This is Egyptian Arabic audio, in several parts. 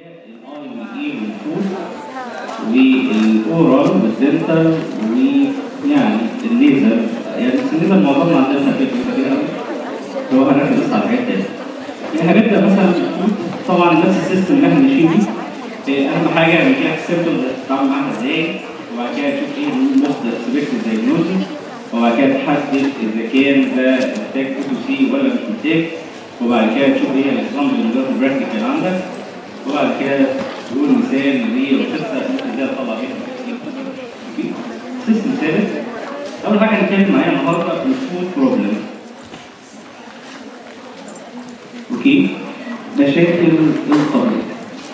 الاي والاي والفود والاورال والدنتال ويعني الليزر يعني بس الليزر معظمنا عندنا خفيف كتير قوي هو هنركز بس على حاجات تانية يعني هنبدا مثلا بالفود طبعا نفس السيستم اللي احنا ماشيين بيه إيه، اهم حاجه يعني كده السيمبتومز تتعامل معاها ازاي وبعد كده تشوف ايه الموست سبيكت دايجنوزز وبعد كده تحدد اذا كان ده محتاج تو سي ولا مش محتاج وبعد كده تشوف ايه الاكزامبل اللي في البراكتيكال عندك وبعد كده تقول مثال للقصه ممكن ده تطلع فيها سيستم ثابت اول حاجه هنتكلم معايا النهارده الفود بروبلم اوكي مشاكل القلب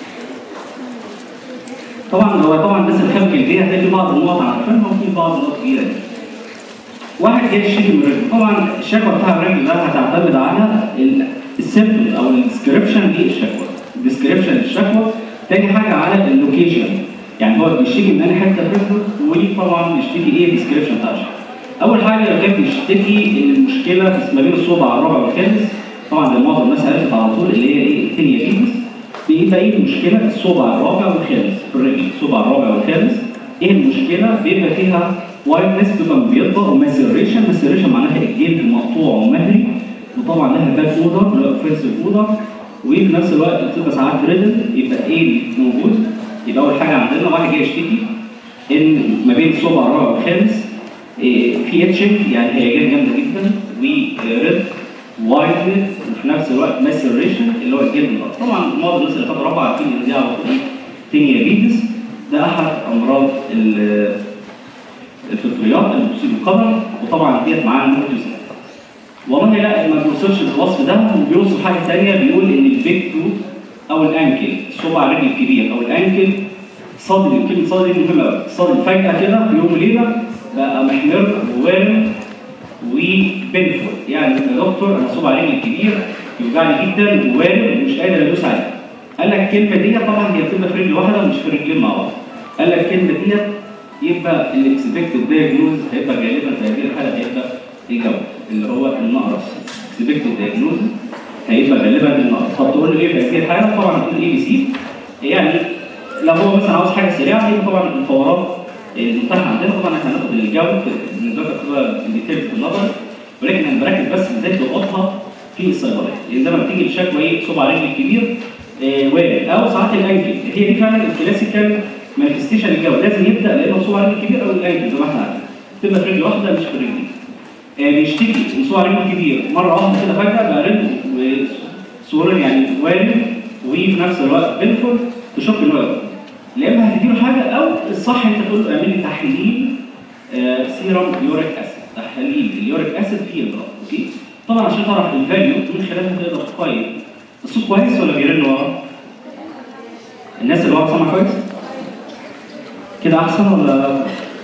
طبعا هو طبعا الناس اللي خارج البيت هتلاقي في بعض النقط عارفينها وفي بعض النقط كبيره جدا. واحد جاي يشتكي من الرجل طبعا الشكوى بتاع الرجل ده هتعتمد على السيمبتوم او الديسكربشن دي الشكوى الديسكربشن للشكوى تاني حاجه على اللوكيشن يعني هو بيشتكي من اي حته في رجله وطبعا بيشتكي ايه الديسكربشن بتاع الشكوى اول حاجه لو كان بيشتكي ان المشكله في ما بين الصوبع الرابع والخامس طبعا زي معظم الناس عرفت على طول اللي هي ايه التنيا فيبس بيبقى ايه المشكله الصوبع الرابع والخامس في الرجل الصوبع الرابع والخامس ايه المشكله بيبقى فيها وايتنس بيبقى مبيضه وماسيريشن ماسيريشن معناها الجلد مقطوع ومهري وطبعا لها باك اودر اللي هو اوفنسيف اودر وفي نفس الوقت بتبقى ساعات بريدل يبقى ايه موجود يبقى اول حاجه عندنا واحد جاي يشتكي ان ما بين الصوبع الرابع والخامس إيه في اتشنج يعني هيجان جامده جدا وريد وايتنس وفي نفس الوقت ماسيريشن اللي هو الجلد الأرض. طبعا معظم الناس اللي خدوا رابعه عارفين ان دي على طول ايه تينيا بيدس ده احد امراض ال- الفطريات اللي بتصيب القدم وطبعا ديت معاها المورتوزين والله لا ما بيوصلش للوصف ده وبيوصف حاجه ثانيه بيقول ان البيج تو او الانكل الصبع الرجل الكبير او الانكل صدري كلمه صدري دي مهمه قوي الصدري فجاه كده في يوم وليله بقى محمر ووارم وبنفول يعني يا دكتور انا صبع رجلي الكبير يوجعني جدا ووارم ومش قادر ادوس عليه قال لك الكلمه دي طبعا هي بتبقى في رجل واحده ومش في رجلين مع بعض قال لك الكلمه ديت يبقى الاكسبكتد دايجنوز هيبقى غالبا في هذه الحاله هيبقى الجو اللي هو النقرس اكسبكتد دايجنوز هيبقى غالبا النقرس طب تقول له ايه في هذه الحاله طبعا هتقول اي بي سي يعني لو هو مثلا عاوز حاجه سريعه يبقى طبعا الفورات المتاحه عندنا طبعا احنا هناخد الجو بنذاكر كده الديتيلز في النظر ولكن انا بركز بس ازاي تلقطها في الصيدليه لان زي ما بتيجي الشكوى ايه صبع رجل الكبير آه وارد او ساعات الانكل هي دي فعلا الكلاسيكال مانيفستيشن الجو لازم يبدا لانه صبع رجل كبير او الانكل زي ما احنا عارفين تبقى في رجل واحده مش في رجلين آه بيشتكي من صبع رجل كبير مره واحده كده فجاه بقى رجل وصورة يعني وارد وفي نفس الوقت بنفل تشك ان هو يا اما هتديله حاجه او الصح انت تقول له اعمل لي تحليل آه سيرم يوريك اسيد تحليل اليوريك اسيد في البلد اوكي طبعا عشان تعرف الفاليو من خلالها تقدر تقيم الصوت كويس ولا بيرن ورا؟ الناس اللي ورا سامعه كويس؟ كده احسن ولا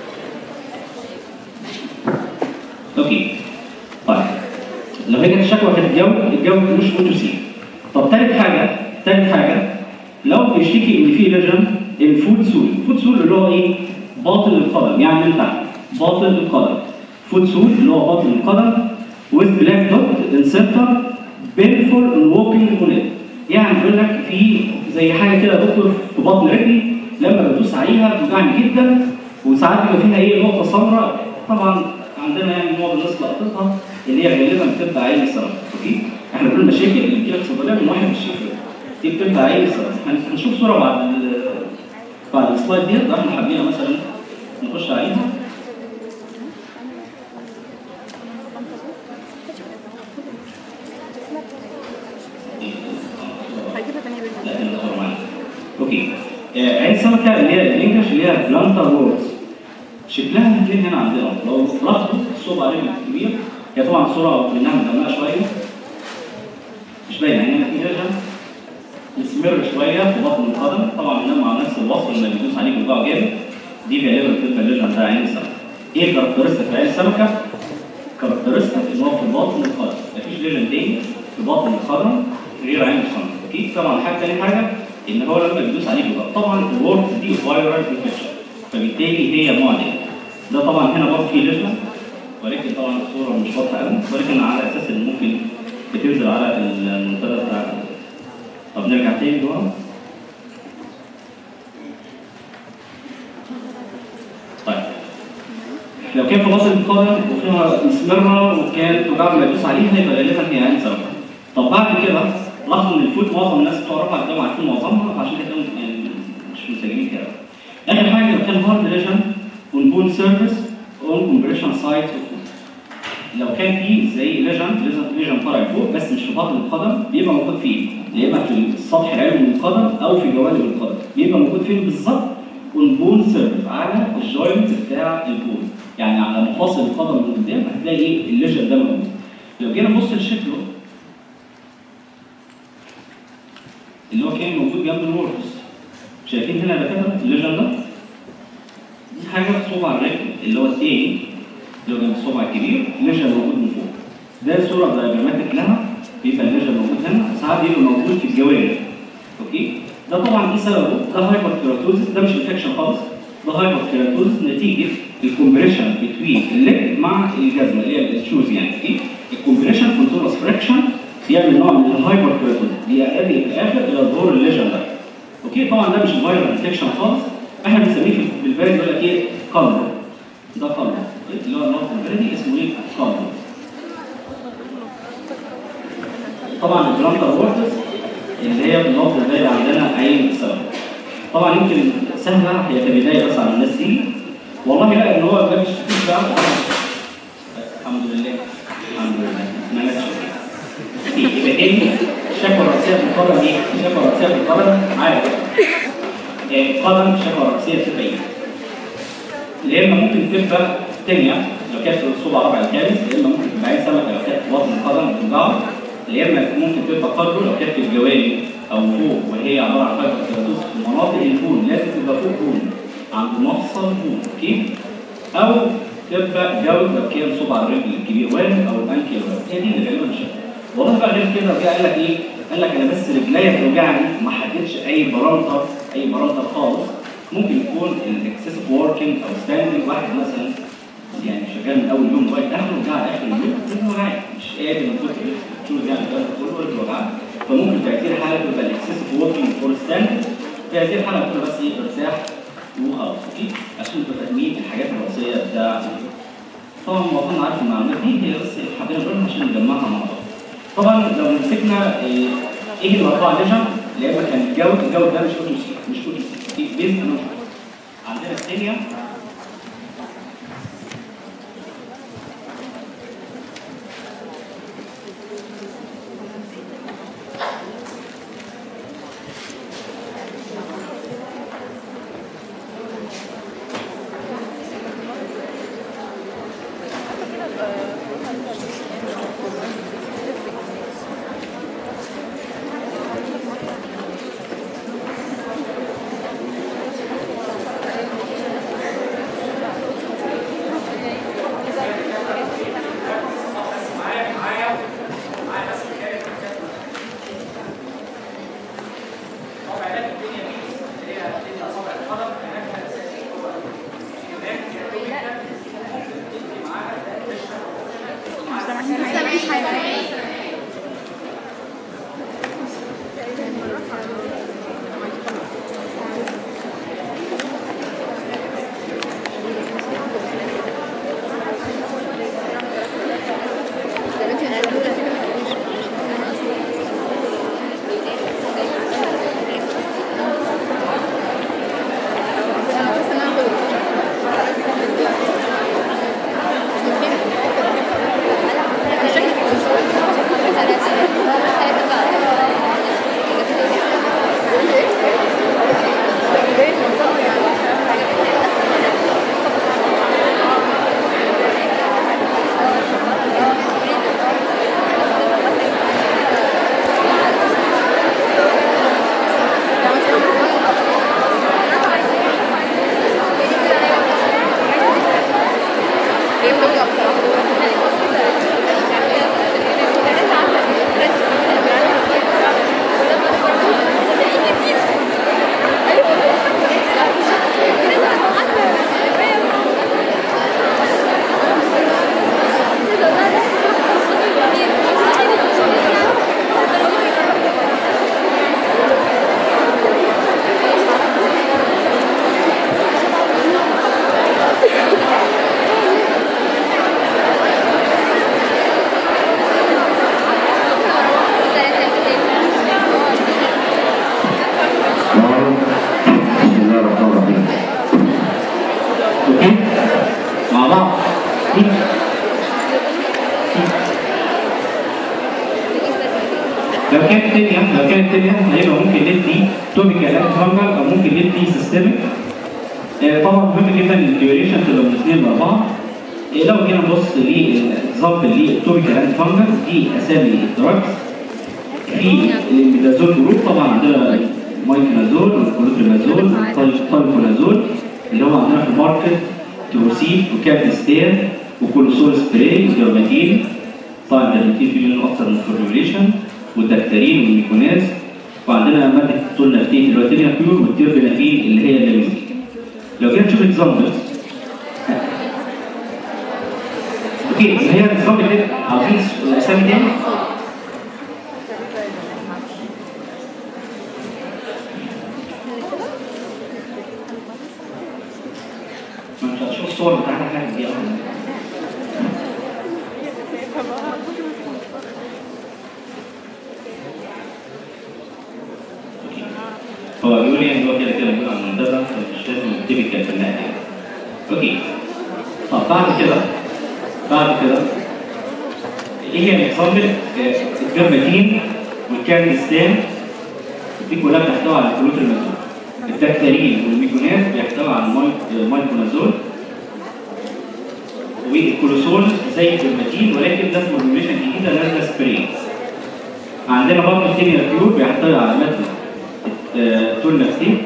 اوكي طيب لو هي كانت الشكوى كانت الجو الجو مش اوتوسي طب تالت حاجه تالت حاجه لو بيشتكي ان في ليجن الفود سول فود سول اللي هو ايه باطن القدم يعني من تحت باطن القدم فود سول اللي هو باطن القدم with black dot in center painful in walking on it يعني بيقول لك في زي حاجه كده يا دكتور في بطن رجلي لما بدوس عليها بتوجعني جدا وساعات بيبقى فيها ايه نقطه سمراء طبعا عندنا يعني معظم الناس لقطتها اللي هي غالبا بتبقى عين السرطان اوكي احنا كل المشاكل اللي بتجيلك صيدليه من واحد مش شايفها دي بتبقى عين السرطان هنشوف صوره بعد ال- بعد السلايد ديت لو احنا حابين مثلا نخش عليها هجيبها تانية بالليل لا هنا صورة معانا. اوكي آه، عين السمكه اللي هي الانجلش اللي هي بلانتر وورز شكلها الاثنين هنا عندنا لو لاحظوا الصوبع رجل الكبير هي طبعا صوره منها مدمقه شويه مش باينه هنا في رجل مسمر شويه في بطن القدم طبعا بننام مع نفس الوصف لما بيدوس عليه بيوجعه جامد دي غالبا بتبقى الليجن بتاع عين السمكه ايه الكاركترستيك في عين السمكه؟ كاركترستيك ان هو في بطن القدم مفيش ليجن تاني في بطن القدم غير عين السمكه اوكي طبعا حاجه تاني حاجه ان هو لما بيدوس عليه بيوجع طبعا الورد دي فايرال انفكشن فبالتالي هي معديه ده طبعا هنا برضه في ليجن ولكن طبعا الصوره مش واضحه قوي ولكن على اساس ان ممكن بتنزل على المنتدى بتاع طب نرجع تاني جوه لو كان في مصر القدم وفيها مسمره وكان مجرد ما يدوس عليها يبقى غالبا هي عين سبب. طب بعد كده لاحظوا ان الفوت معظم الناس بتوع رفع الجامعه عارفين معظمها عشان كده يعني مش مسجلين كده. اخر حاجه لو كان هارد ليجن اون بون سيرفيس اون كومبريشن سايت لو كان في زي ليجن ليجن طالع فوق بس مش في بطن القدم بيبقى موجود فين؟ يا اما في السطح العلوي من القدم او في جوانب القدم بيبقى موجود فين بالظبط؟ اون بون سيرفيس على الجوينت بتاع البون يعني على مفاصل القدم من قدام هتلاقي ايه الليجن ده موجود لو جينا نبص لشكله اللي هو كان موجود جنب الوركس شايفين هنا ده كده الليجن ده دي حاجه في صبع الرجل اللي هو التاني اللي هو جنب الصبع الكبير الليجن موجود من فوق ده صوره دايجراماتيك لها بيبقى الليجن موجود هنا ساعات بيبقى موجود في الجوانب اوكي ده طبعا ايه سببه؟ ده هايبر كيراتوزيس ده مش انفكشن خالص ده هايبر كيراتوزيس نتيجه الكومبريشن بتوين الليج مع الجزمه اللي هي الشوز يعني اوكي الكومبريشن كونتورس فريكشن بيعمل نوع من الهايبر كيراتوزيس بيؤدي في الاخر الى ظهور الليجن ده اوكي طبعا ده مش فايرال انفكشن خالص احنا بنسميه في بالبلد يقول لك ايه قلب ده قلب اللي هو النقط البلدي اسمه ايه قلب طبعا البلانتر وورتس اللي هي النقطه البلدي عندنا عين السبب طبعا يمكن سهله هي كبدايه بس على الناس دي والله لا ان هو ده مش مش بقى الحمد لله الحمد لله ما ماتش يبقى تاني الشكوى الرئيسيه في القدم ايه؟ الشكوى الرئيسيه في القدم عارف يعني القدم الشكوى الرئيسيه بتبقى ايه؟ يا اما ممكن تبقى تانية لو كانت في الصبع ربع الخامس يا اما ممكن تبقى عين سمكه لو كانت في بطن القدم بتوجعه يا اما ممكن تبقى قدره لو كانت في الجوانب او فوق وهي عباره عن فايبر كيراتوز في مناطق البون لازم تبقى فوق بون عند مفصل بون اوكي او تبقى جود لو كان صبع الرجل الكبير وارم او الانكل وارم هي دي اللي غالبا شكل والله بقى غير كده جه قال لك ايه؟ قال لك انا بس رجليا بتوجعني ما حددش اي بارامتر اي بارامتر خالص ممكن يكون الاكسسيف وركينج او ستاندنج واحد مثلا يعني شغال من اول يوم لغايه اخره وجع اخر اليوم رجله وجعان مش قادر من كتر الشغل يعني ده كله رجله وجعان فممكن في هذه الحاله تبقى الاكسسيف وركينج فور ستاند في هذه الحاله ممكن بس ايه ارتاح وخلاص اوكي عشان تبقى تأمين الحاجات الرئيسيه بتاع طبعا المفروض عارف المعلومات دي هي بس حابين نقولها عشان نجمعها مع بعض طبعا لو مسكنا ايه ايه اللي وقع ليجن لان كان الجود الجود ده مش اوتو سي مش اوتو سي بيز انا عندنا الثانيه كانت تانية هيبقى ممكن ندي توبيكال انتي فانجل او ممكن ندي سيستميك طبعا مهم جدا الديوريشن تبقى من اثنين لاربعه آه، لو جينا نبص للاكزامبل للتوبيكال انتي فانجل دي اسامي الدراجز في الميدازول جروب طبعا عندنا مايكنازول والكلوتريمازول والتايفونازول اللي هو عندنا في الماركت تروسيل وكابستير وكولوسول سبراي وديرماتين طبعا الديرماتين في منه اكتر من فورميوليشن والدكتارين والميكوناز وعندنا ماده التولنافتين اللي هو تيريا بيور والتيربينافين اللي هي الليمزين لو جينا نشوف اكزامبلز اوكي اللي هي الاكزامبل دي عاوزين اسامي تاني ما انت هتشوف الصور بتاعتها حاجه دي اصلا هو بيقول لي ان هو كده كده بيقول عن المنتدى فمش لازم تيبيكال في النهايه اوكي طب بعد كده بعد كده ايه هي الاكزامبل الجرماتين والكارنستان دي كلها بتحتوي على الكلوتريمازول الدكتارين والميكونات بيحتوي على الماي- المايكونازول والكولوسول زي الجرماتين ولكن ده فورميشن جديده نازله سبراي عندنا برضه الكيميا بيور بيحتوي على ماده تولنافتين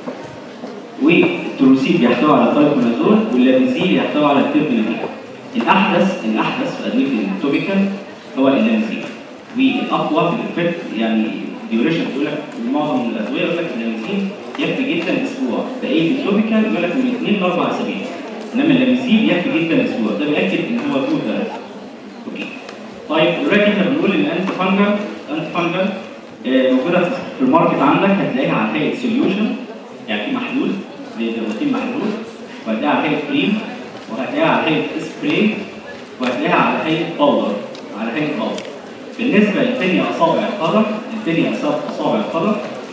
والتروسيل بيحتوي على التايكونازول واللاميزيل يحتوي على التيربينافين الاحدث الاحدث في ادويه التوبيكال هو اللاميزيل والاقوى في الافكت يعني ديوريشن بيقول لك معظم الادويه يقول لك اللاميزيل يكفي جدا اسبوع بقيه التوبيكال يقول لك من اثنين لاربع اسابيع انما اللاميزيل يكفي جدا اسبوع ده بياكد ان هو تو اوكي طيب دلوقتي احنا بنقول ان انت فانجل انت فانجل آه، موجوده في الماركت عندك هتلاقيها على هيئه سوليوشن يعني في محلول زي الدرماتين محلول وهتلاقيها على هيئه كريم وهتلاقيها على هيئه سبراي وهتلاقيها على هيئه باودر على هيئه باودر بالنسبه للثانيه اصابع القدم الثانيه اصابع القدم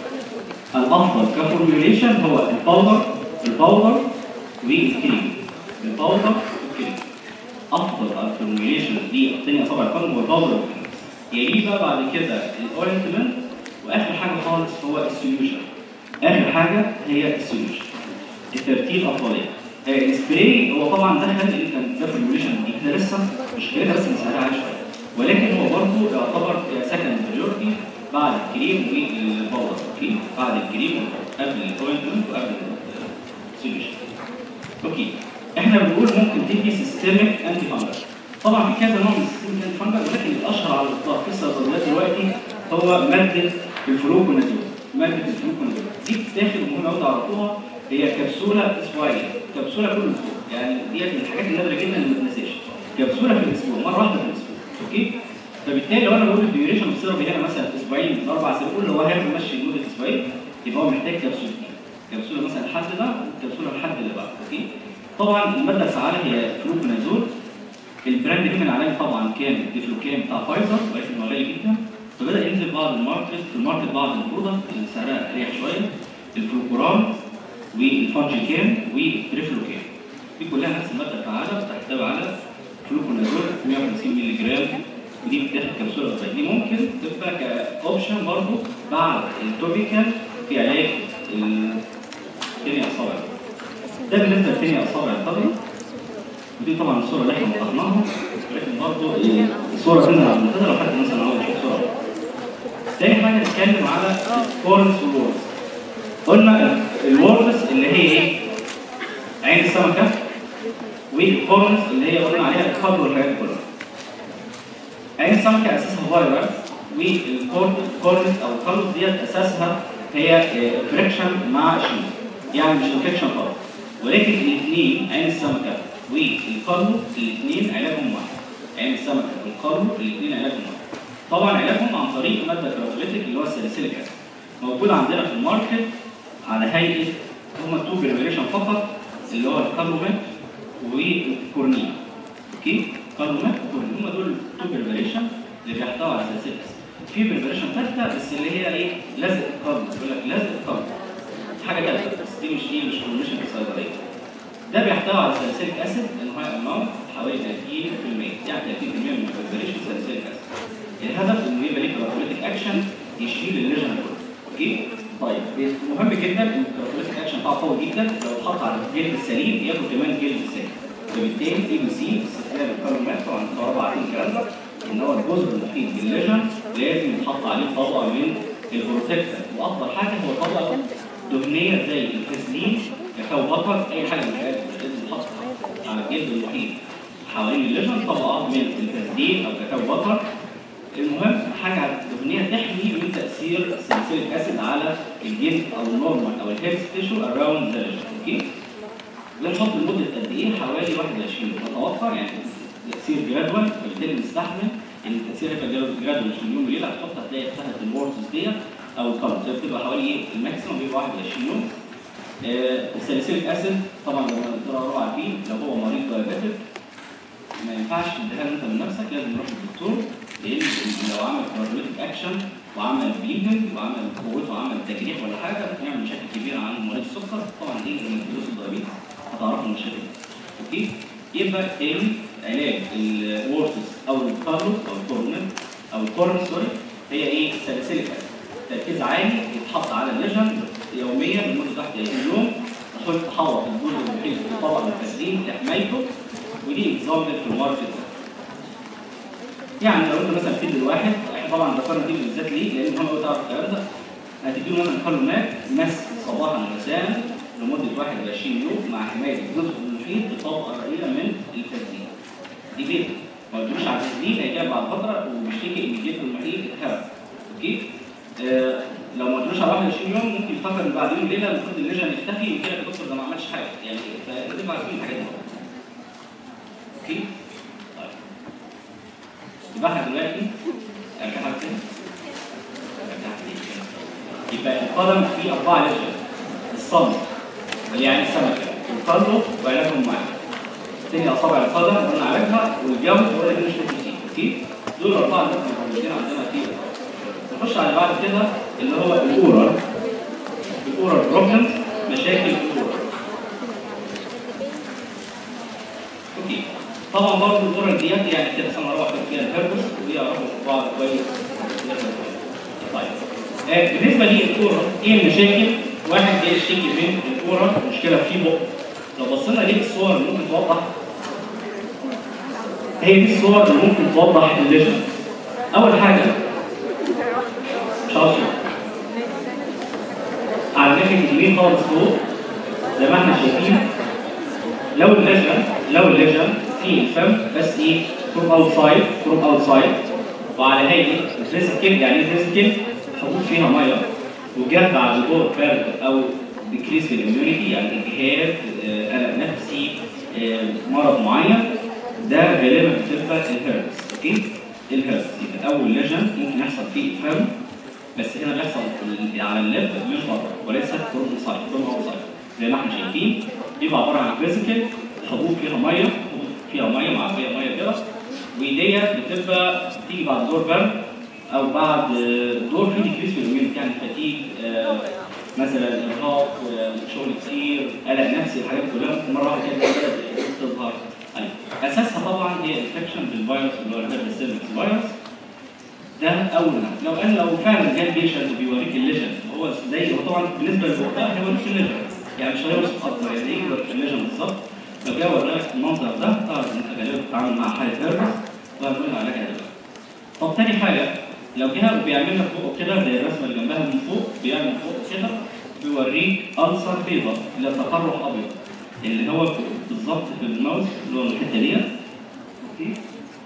الافضل كفورميوليشن هو الباودر الباودر والكريم الباودر والكريم افضل الفورميوليشن دي الثانيه اصابع القدم هو الباودر والكريم يليه بقى بعد كده الاورنتمنت واخر حاجه خالص هو السوليوشن اخر حاجه هي السوليوشن الترتيب افضليه آه، السبراي هو طبعا دخل انت ده فورميوليشن دي احنا لسه مش كده بس مسهلها على شويه ولكن هو برضه يعتبر سكند ماجورتي بعد الكريم والباودر اوكي بعد الكريم والباودر قبل الاورنتمنت وقبل السوليوشن اوكي احنا بنقول ممكن تدي سيستميك انتي فانجل طبعا في كذا نوع من السيستميك انتي فانجل ولكن الاشهر على الاطلاق في الصيدليات دلوقتي هو ماده الفلوكونازول ماده الفلوكونازول دي بتتاخد مهمه قوي تعرفوها هي كبسوله اسبوعيه كبسوله كل اسبوع يعني ديت من الحاجات النادره جدا اللي ما تتنساش كبسوله في الاسبوع مره واحده في الاسبوع اوكي فبالتالي لو انا بقول الديوريشن اوف ثيرابي هنا مثلا اسبوعين اربع سنين قول هو هياخد ماشي لمده اسبوعين يبقى هو محتاج كبسولتين كبسوله مثلا الحد ده وكبسوله الحد اللي بعده اوكي طبعا الماده الفعاله هي فلوكونازول البراند نيم العالمي طبعا كان الديفلوكام بتاع فايزر ولكن هو غالي جدا فبدا ينزل بعض الماركت في الماركت بعض البرودكت اللي سعرها اريح شويه الفلوكوران والفانجيكام والتريفلوكام دي كلها نفس الماده الفعاله بتحتوي على فلوكونازول 150 مللي جرام ودي بتاخد كبسوله بس دي ممكن تبقى كاوبشن برضه بعد التوبيكال في علاج الثاني اصابع ده بالنسبه للثاني اصابع القدم ودي طبعا الصوره اللي احنا وضحناها ولكن برضه الصوره تنزل على المنتدى لو حد مثلا عاوز يشوف صوره تاني حاجه نتكلم على الكورنس والورز قلنا الورز اللي هي ايه؟ عين السمكه والكورنس اللي هي قلنا عليها الكارب والحاجات دي كلها عين السمكه اساسها فايرال والكورنس او الكارب ديت اساسها هي فريكشن مع شيء يعني مش انفكشن خالص ولكن الاثنين عين السمكه والقرن الاثنين علاجهم واحد عين السمكه والقرن الاثنين علاجهم واحد طبعا علاجهم عن طريق ماده كراتوليتيك اللي هو الساليسيليك اسيد موجود عندنا في الماركت على هيئه هما تو بريبريشن فقط اللي هو الكاربومات والكورنين اوكي كاربومات وكورنين هما دول تو بريبريشن اللي بيحتوي على ساليسيليك اسيد في بريبريشن ثالثه بس اللي هي ايه لزق الكاربون يقول لك لزق الكاربون حاجه ثالثه بس دي مش ايه مش فورميشن في الصيدليه ده بيحتوي على ساليسيليك اسيد ان هو اماونت حوالي 30% يعني 30% من البريبريشن ساليسيليك اسيد الهدف انه يبقى ليه كراتوليتيك اكشن يشيل الليجن كله اوكي طيب مهم جدا ان الكاركترستيك اكشن بتاعه قوي جدا لو اتحط على الجلد السليم ياخد كمان جلد سليم فبالتالي اي بي سي استخدام الكاربونات طبعا انتوا طبعا عارفين الكلام ده ان هو الجزء المحيط بالليجن لازم يتحط عليه طبقه من البروتكتر وافضل حاجه هو طبقه دهنيه زي الفازلين كاكاو بطر اي حاجه من الحاجات اللي لازم تتحط على الجلد المحيط حوالين الليجن طبقه من الفازلين او كاكاو بطر المهم حاجه دهنيه تحمي من تاثير سلسله اسيد على الجلد او النورمال او الهيبس تيشو اراوند ذا ليجن اوكي بنحط لمده قد ايه حوالي 21 يوم نتوقع يعني تاثير جرادوال فبالتالي نستحمل ان التاثير هيبقى جرادوال مش من يوم وليله هتحط هتلاقي انتهت الورتس ديت او الكارت بتبقى حوالي ايه الماكسيموم بيبقى 21 يوم آه الساليسيليك اسيد طبعا لو الدكتور عارفين لو هو مريض دايابيتك ما ينفعش تديها انت من نفسك لازم نروح للدكتور لان لو عمل كاربوليتيك اكشن وعمل بليدنج وعمل قوته وعمل تجريح ولا حاجه هيعمل مشاكل كبيره عن مريض السكر طبعا دي من فلوس الدايابيتس هتعرفوا المشاكل دي اوكي يبقى تاني علاج الورتس او الكارلوس او الكورنر او الكورن سوري هي ايه ساليسيليك اسيد تركيز عالي يتحط على الليجن يوميا لمده 31 يوم عشان تحوط الجزء المحيط بالطبقه الفازلين لحمايته ودي اكزامبل في الماركت يعني لو انت مثلا بتدي لواحد احنا طبعا ذكرنا دي بالذات ليه؟ لان هم تعرف الكلام ده هتديله مثلا كالونات مس صباحا ومساء لمده 21 يوم مع حمايه الجزء المحيط بطبقه رقيقه من الفازلين. دي بيت ما قلتلوش على الفازلين هيجي بعد فتره وبيشتكي ان الجلد المحيط اتهرب. اوكي؟ آه لو ما قلتلوش على 21 يوم ممكن يفتكر ان بعد يوم ليله المفروض الليجن يختفي وكده يا دكتور ده ما عملش حاجه يعني فلازم عارفين الحاجات دي. اوكي؟ طيب. يبقى احنا دلوقتي ارجع لك تاني ارجع تاني يبقى القدم فيه اربعه ليجن الصمت اللي يعني السمكه والقلب وعلاجهم معاه تاني اصابع القدم قلنا علاجها والجو ولا مش نتيجه اوكي دول الاربعه اللي احنا موجودين عندنا فيه نخش على بعد كده اللي هو الاورال الاورال بروبلمز مشاكل الاورال اوكي طبعا برضه الاورال ديت يعني كده سنه واحده فيها الهربس ودي يعرفوا بعض كويس طيب آه بالنسبه للاورال ايه المشاكل؟ واحد جاي يشتكي من الاورال مشكله في بق لو بصينا ليه الصور اللي ممكن توضح هي دي الصور اللي ممكن توضح الليجن اول حاجه مش عاوز على ناحيه اليمين خالص فوق زي ما احنا شايفين لو الليجن لو الليجن في الفم بس ايه فروم اوتسايد فروم اوتسايد وعلى هيئه فيزيكال يعني ايه فيزيكال حبوب فيها ميه وجت بعد دور برد او ديكريس في الاميونيتي يعني اجهاد قلق نفسي آه، مرض معين ده غالبا بتبقى الهيربس اوكي الهيربس يبقى اول ليجن ممكن يحصل فيه الفم بس هنا بيحصل في ال- على اللب مش بره وليس فروم انسايد فروم اوتسايد زي ما احنا شايفين بيبقى عباره عن فيزيكال حبوب فيها ميه حبوب فيها ميه معبيه ميه كده وديت بتبقى بتيجي بعد دور برد او بعد آه، دور فيه ديكريس في الاميونيتي يعني فتيج آه، مثلا ارهاق آه، شغل كتير قلق نفسي الحاجات دي كلها ممكن مره واحده كده بدات تظهر أيوة. اساسها طبعا هي انفكشن بالفيروس اللي هو الهيربس فيروس ده اول نوع لو قال لو فعلا جاب بيشنت وبيوريك الليجن هو زي هو طبعا بالنسبه للبقاء هو نفس الليجن يعني مش هيوصف اكتر يعني يقدر في الليجن بالظبط لو جه ورالك المنظر ده تعرف ان انت غالبا بتتعامل مع حاله هيربس وهنقول علاجها دلوقتي طب تاني حاجه لو جه وبيعمل لك فوق كده زي الرسمه اللي جنبها من فوق بيعمل فوق كده بيوريك ألسر بيضاء اللي هي تقرح ابيض اللي هو في- بالظبط في الماوس اللي هو الحته ديت اوكي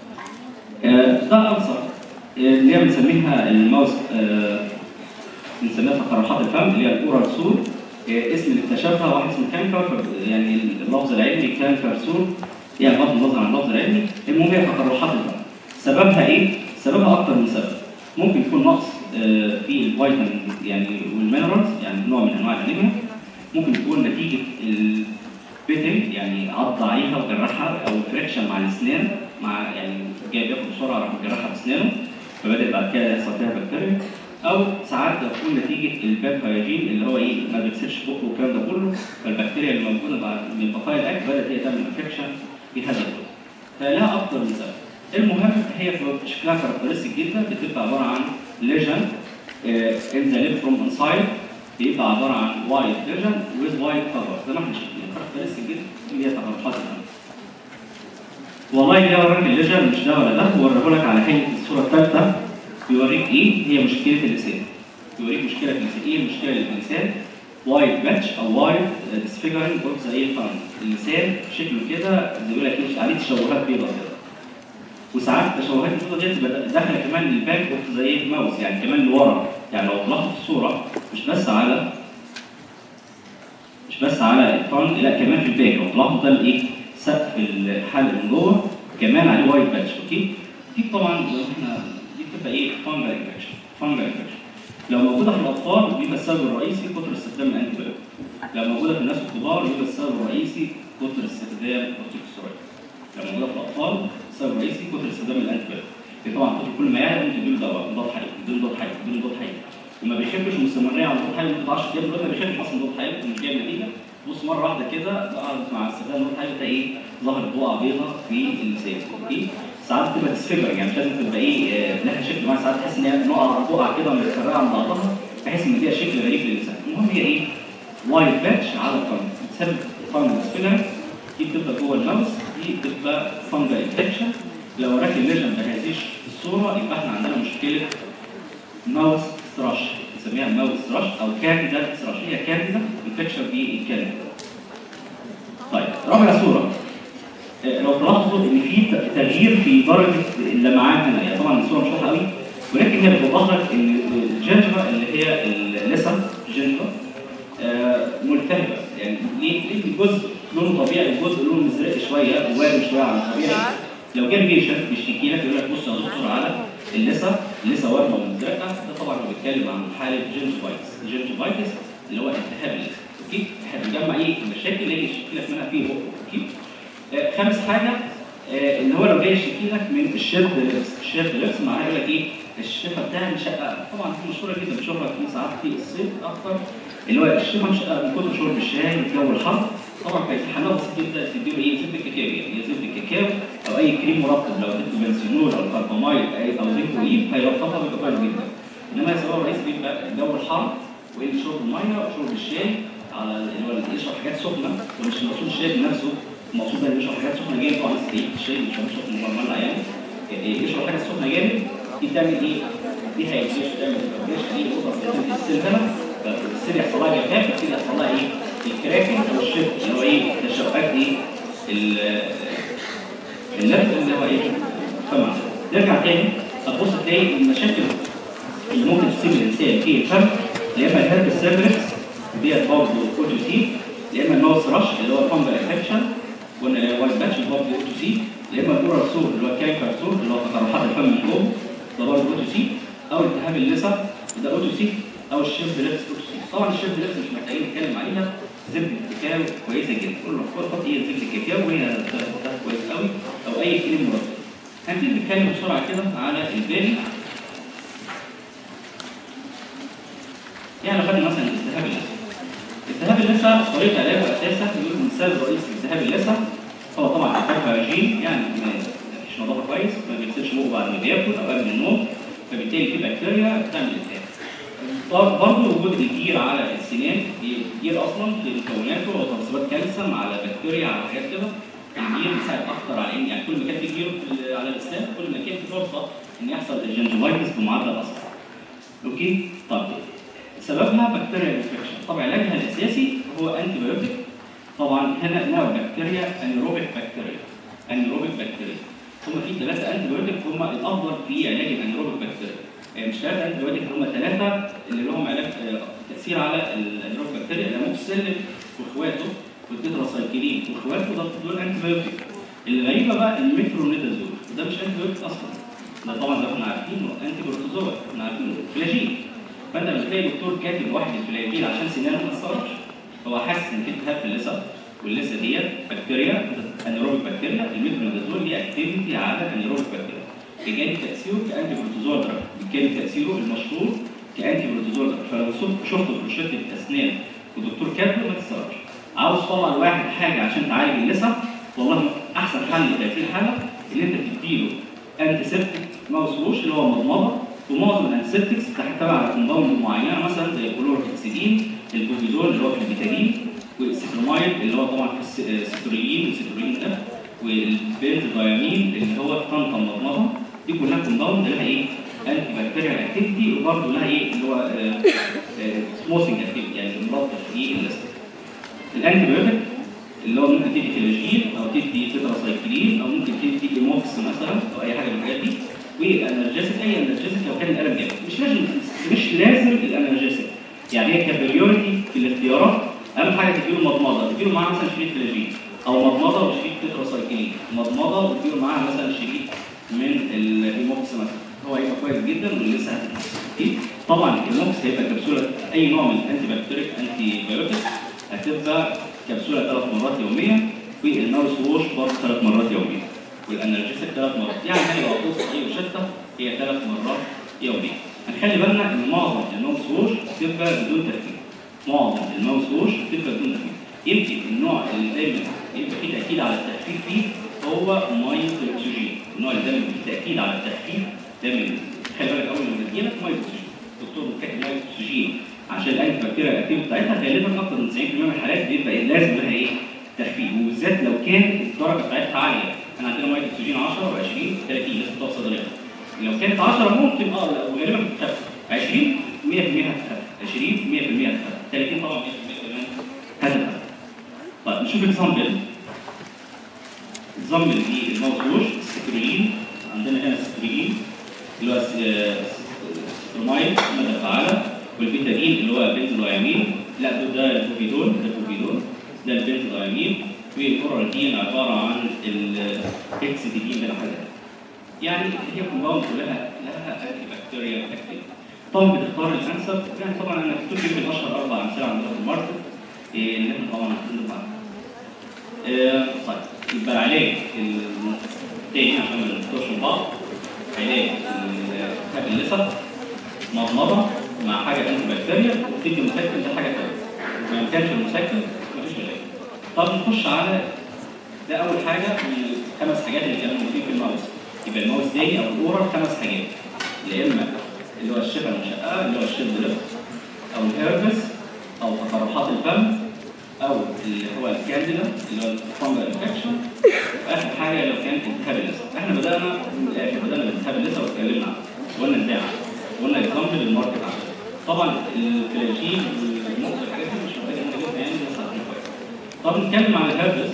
آه، ده ألسر آه، اللي هي بنسميها الماوس آه، بنسميها تقرحات الفم اللي هي الاورال سور آه، اسم اللي اكتشفها واحد اسمه كانكر يعني اللفظ العلمي كانكر سور يعني بغض النظر عن اللفظ العلمي المهم هي تقرحات الفم سببها ايه؟ سببها اكتر من سبب ممكن يكون نقص آه، في الفيتامين يعني والمينرالز يعني نوع من انواع الانيميا ممكن يكون نتيجه البيتنج يعني عض عليها وجرحها او فريكشن مع الاسنان مع يعني جاي بياخد بسرعه راح مجرحها باسنانه فبدأ بعد كده يحصل فيها بكتيريا او ساعات تكون نتيجه الباب هايجين اللي هو ايه ما بيغسلش بقه والكلام ده كله فالبكتيريا اللي موجوده بعد من بقايا الاكل بدات هي تعمل انفكشن في هذا الجزء فلها اكتر من سبب المهم هي في شكلها كاركترستيك جدا بتبقى عباره عن ليجن ان ذا ليب فروم انسايد بيبقى عباره عن وايت فيرجن ويز وايت كفر زي ما احنا شايفين كاركترستيك جدا اللي هي تفرقات الأمر. والله ده وراك الليجر مش ده ولا ده وريه لك على هيئه الصوره الثالثه بيوريك ايه هي مشكله اللسان بيوريك مشكله في اللسان ايه المشكله اللي في اللسان وايت باتش او وايت ديسفيجرنج اوف ذا ايه فان اللسان شكله كده زي ما يقول لك ايه عليه تشوهات بيضاء كده وساعات التشوهات البيضاء دي تبقى داخله كمان للباك اوف ذا ايه ماوس يعني كمان لورا يعني لو طلعت الصوره مش بس على مش بس على الفان لا كمان في الباك لو طلعت ده الايه سقف الحلق من جوه كمان عليه وايت باتش اوكي دي طبعا لو احنا دي بتبقى ايه فانجل انفكشن فانجل انفكشن لو موجوده في الاطفال بيبقى السبب الرئيسي كتر استخدام الانتي لو موجوده في الناس الكبار يبقى السبب الرئيسي كتر استخدام الكورتيكوستيرويد لو موجوده في الاطفال السبب الرئيسي كتر استخدام الانتي طبعا كتر كل ما يعلى ممكن تديله دواء مضاد حيوي تديله مضاد حيوي تديله مضاد حيوي وما بيحبش المستمريه على مضاد حيوي لمده 10 ايام ما بيحبش اصلا مضاد حيوي ومش جايب نتيجه بص مره واحده كده بقى مع استخدام مضاد حيوي تلاقي ايه ظهرت بقعه بيضاء في اللسان اوكي ساعات بتبقى ديسفيجر يعني مش لازم تبقى ايه آه، لها شكل معين ساعات تحس ان هي نقع بقعه كده متفرقه عن بعضها بحيث ان فيها شكل غريب للسان المهم هي ايه وايت باتش على الفم بتسبب فانجل ديسفيجر دي بتبقى جوه الماوس دي بتبقى فانجل انفكشن لو وراك الليجن ما جهزيش الصوره يبقى احنا عندنا مشكله ماوس ثراش بنسميها ماوس ثراش او كانديدا ثراش هي كانديدا انفكشن في الكانديدا طيب رابع صوره آه، لو تلاحظوا ان في ت- تغيير في درجه اللمعان هنا يعني طبعا الصوره مش واضحه قوي ولكن هي بتوضح لك ان الجنجفه اللي هي اللسن الجنجفه آه، ملتهبه يعني ليه؟ ليه الجزء لونه طبيعي الجزء لونه مزرق شويه ووارم شويه عن الطبيعي لو جه بيشنت بيشتكي لك يقول لك بص يا دكتور على اللثه اللثه وارمه ومزرقه ده طبعا هو بيتكلم عن حاله جنجفايتس الجنجفايتس اللي هو التهاب اللثه اوكي احنا بنجمع ايه المشاكل اللي هي يشتكي لك منها في بقه اوكي آه، خامس حاجه آه، اللي هو لو جاي يشتكي لك من الشيرد لبس الشيرد لبس معناه يقول لك ايه الشفه بتاعي مشققه طبعا دي مشهوره جدا بنشوفها في ساعات في الصيف اكتر اللي هو الشفه مشققه من كتر شرب الشاي والجو الحر طبعا كان في حمام بسيط جدا تديله ايه زبده الكاكاو يعني هي زبده الكاكاو او اي كريم مرطب لو اديته بنسينول او كاربامايد أي- او زيت اوليف هيرطبها بيبقى كويس جدا انما السبب الرئيسي بيبقى الجو الحر وقله شرب الميه وشرب الشاي على اللي هو اللي يشرب حاجات سخنه ومش المقصود الشاي بنفسه المقصود ده يشرب حاجات سخنه جامد طبعا لسه ايه الشاي بيشرب سخن مولع يعني إيه، يشرب حاجه سخنه جامد دي تعمل ايه؟ دي هيجيش تعمل جيش دي اوضه السلسله فالسيل يحصل لها جفاف فالسيل يحصل لها ايه؟ الكراكنج او الشفت اللي هو ايه؟ تشققات ايه؟ ال- النفس اللي هو ايه؟ طبعا نرجع تاني هتبص تلاقي المشاكل اللي ممكن تصيب الانسان في الفم يا اما الهرب سيرفكس ديت برضه او تو سي يا اما الماوس رش اللي هو فانجل انفكشن قلنا اللي هو وايت باتش برضه او تو سي يا اما الدورال سور اللي هو كانكر سور اللي هو تقرحات الفم من جوه ده برضه او تو سي او التهاب اللثه ده او تو سي او الشيف ليبس او تو سي طبعا الشيف ليبس مش محتاجين نتكلم عليها زبده الكاكاو كويسه جدا كل ما حط ايه زبده الكاكاو وهي بتاخد كويس قوي او اي كريم مرطب هنبتدي نتكلم بسرعه كده على الباقي يعني خدنا مثلا التهاب اللثه التهاب اللثه طريقه علاجه اساسا يقول من السبب الرئيسي لالتهاب اللثه هو طبعا التهاب رجيم يعني ما فيش نظافه كويس ما بيغسلش بقه بعد ما بياكل او قبل النوم فبالتالي في بكتيريا بتعمل التهاب برضه وجود الجير على السنان الجير اصلا في مكوناته هو ترسبات كالسيوم على بكتيريا على حاجات كده الجير بيساعد اكتر على ان يعني كل ما كان في جير في- على الاسنان كل ما كان في فرصه ان يحصل الجنجفايتس بمعدل اسرع. اوكي؟ طب سببها بكتيريا انفكشن طبعا علاجها الاساسي هو انتي بايوتيك طبعا هنا نوع بكتيريا انيروبيك بكتيريا انيروبيك بكتيريا هم في ثلاثه انتي بايوتيك هم الافضل في علاج الانيروبيك بكتيريا يعني مش ثلاثه انتي بايوتيك هم ثلاثه اللي لهم علاج آه، تاثير على الانيروبيك بكتيريا الاموكسيلين واخواته والتتراسايكلين واخواته ده دول انتي بايوتيك الغريبه بقى الميترونيدازول ده مش انتي بايوتيك اصلا ده طبعا ده احنا عارفينه انتي بروتوزوا احنا عارفينه فلاجين فانت لما تلاقي دكتور كاتب واحد الفلاجين عشان سنانه ما تتصرفش هو حاسس ان في التهاب في اللثه واللثه ديت بكتيريا انيروبيك بكتيريا الميترونيدازول ليه اكتيفيتي على انيروبيك بكتيريا بجانب تاثيره كانتي بروتوزوا دراج بجانب تاثيره المشهور كانتي بروتوزوا دراج فلو شفت- شفت بروشته اسنان ودكتور كاتبه ما تتصرفش عاوز تطلع لواحد حاجه عشان تعالج اللثه والله احسن حل في هذه الحاله ان انت تديله انتي سيبتيك ماوس ووش اللي هو مضمضه ومعظم الانسبتكس تبع كومباوند معينه مثلا زي الكلوركسيدين البوفيدول اللي هو في البيتادين والسيكلومايد اللي هو طبعا في الس- السيترولين والسيترولين ده والبنزودايامين اللي هو طنطا مضمضه دي كلها كومباوند لها ايه؟ انتي بكتيريال اكتيفيتي وبرضه لها ايه اللي هو سموثنج اكتيفيتي يعني مرطب في الاستيك الانتي بايوتيك اللي هو ممكن تدي فلاجين او تدي تتراسايكلين او ممكن تدي ايموكس مثلا او اي حاجه من الحاجات دي والانرجيسك اي انرجيسك لو كان الالم جامد مش لازم مش لازم الانرجيسك يعني هي كبريورتي في الاختيارات اهم حاجه تديله مضمضه تديله معاها مثلا شريط فلاجين او مضمضه وشريط تتراسايكلين مضمضه وتديله معاها مثلا شريط من الايموكس مثلا هو هيبقى كويس جدا ولسه هتدي طبعا الايموكس هيبقى كبسوله اي نوع من الانتي بكتيريك انتي بايوتيك هتبقى كبسوله ثلاث مرات يوميا والماوس ووش برضه ثلاث مرات يوميا والانرجيسك ثلاث مرات يعني هي لو هتوصل اي روشته هي ثلاث مرات يوميا هنخلي بالنا ان معظم الماوس ووش بتبقى بدون تركيب معظم الماوس ووش بتبقى بدون تركيب يمكن النوع اللي دايما يبقى فيه تاكيد على التخفيف فيه هو ميه الاكسجين النوع اللي دايما فيه تاكيد على التخفيف دايما خلي بالك اول ما تجيلك ميه اكسجين الدكتور بيتكتب ميه اكسجين عشان الانتي بكتيريا الاكتيف بتاعتها غالبا اكتر من 90% من الحالات بيبقى لازم لها ايه؟ تخفيف وبالذات لو كان الدرجه بتاعتها عاليه احنا عندنا ميه اكسجين 10 و20 30 لازم بتوع صيدليه لو كانت 10 ممكن اه لا وغالبا بتخفف 20 100% هتخفف 20 100% هتخفف 30 طبعا 100% كمان هتخفف طيب نشوف اكزامبل اكزامبل دي الماوس ووش السكرين عندنا هنا السكرين اللي هو السكرومايد ماده فعاله والبيتادين اللي هو بنزودايامين لا ده ده البوفيدون ده البوفيدون ده البنزودايامين والاورالدين عباره عن الاكسيدين بالحاجه يعني هي كومباوند كلها لها انتي بكتيريا اكتيف طبعا بتختار الانسب يعني طبعا انا كنت يمكن اشهر اربع امثله عندنا في الماركت إيه، اللي احنا طبعا عارفين بعض آه، طيب يبقى العلاج التاني عشان ما نذكرش بعض علاج التهاب اللثه مضمضه مع حاجه انتي بكتيريا وتدي مسكن ده حاجه ثانيه ما كانش المسكن مفيش علاج طب نخش على ده اول حاجه من الخمس حاجات اللي كانوا موجودين في الماوس يبقى الماوس داي او الاورال خمس حاجات يا اما اللي هو الشفه المشققه اللي هو الشيب ليب او الهيربس او تقرحات الفم او اللي هو الكانديدا اللي هو الفانجل انفكشن واخر حاجه لو كانت التهاب اللثه احنا بدانا من الاخر بدانا بالتهاب اللثه واتكلمنا عنه وقلنا البيع وقلنا اكزامبل الماركت عنه طبعا الفلاجين والموت والحاجات دي مش محتاجه ان احنا يعني بس عارفين كويس طب نتكلم عن الهربس